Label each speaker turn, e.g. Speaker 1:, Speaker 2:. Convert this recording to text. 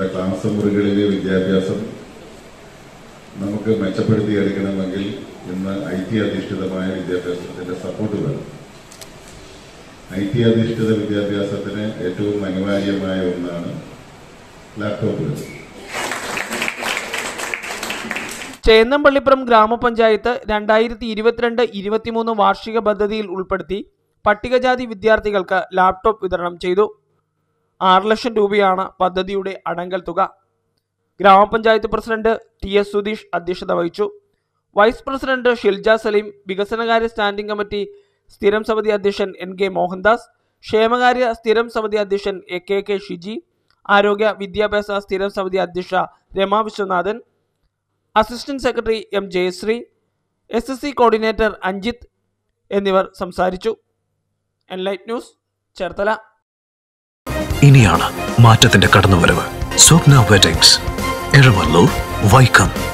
Speaker 1: നമ്മുടെ ക്ലാസ് മുറികളിലെ വിദ്യാഭ്യാസം നമുക്ക് മെച്ചപ്പെടുത്തിയെടുക്കണമെങ്കിൽ ഇന്ന് ഐ ടി അധിഷ്ഠിതമായ വിദ്യാഭ്യാസത്തിന്റെ സപ്പോർട്ട് വേണം ഐ ടി അധിഷ്ഠിത വിദ്യാഭ്യാസത്തിന് ഏറ്റവും അനിവാര്യമായ ഒന്നാണ് ലാപ്ടോപ്പുകൾ
Speaker 2: ചേന്നമ്പള്ളിപ്പുറം ഗ്രാമപഞ്ചായത്ത് രണ്ടായിരത്തി ഇരുപത്തിരണ്ട് ഇരുപത്തിമൂന്ന് വാർഷിക പദ്ധതിയിൽ ഉൾപ്പെടുത്തി പട്ടികജാതി വിദ്യാർത്ഥികൾക്ക് ലാപ്ടോപ്പ് വിതരണം ചെയ്തു ആറ് ലക്ഷം രൂപയാണ് പദ്ധതിയുടെ അടങ്കൽ തുക ഗ്രാമപഞ്ചായത്ത് പ്രസിഡന്റ് ടി എസ് സുധീഷ് അധ്യക്ഷത വഹിച്ചു വൈസ് പ്രസിഡന്റ് ഷിൽജ സലീം വികസനകാര്യ സ്റ്റാൻഡിംഗ് കമ്മിറ്റി സ്ഥിരം സമിതി അധ്യക്ഷൻ എൻ കെ മോഹൻദാസ് ക്ഷേമകാര്യ സ്ഥിരം സമിതി അധ്യക്ഷൻ എ കെ കെ ഷിജി ആരോഗ്യ വിദ്യാഭ്യാസ സ്ഥിരം സമിതി അധ്യക്ഷ Rama Viswanathan assistant secretary M Jayasree S S C coordinator Anjith എന്നിവർ സംസാരിച്ചു എൻലൈറ്റ് ന്യൂസ് ചേർത്തല
Speaker 3: ഇനിയാണ് മാറ്റത്തിന്റെ കടന്നുവരവ് സ്വപ്ന വെഡിങ്സ് എരമല്ലൂർ വൈക്കം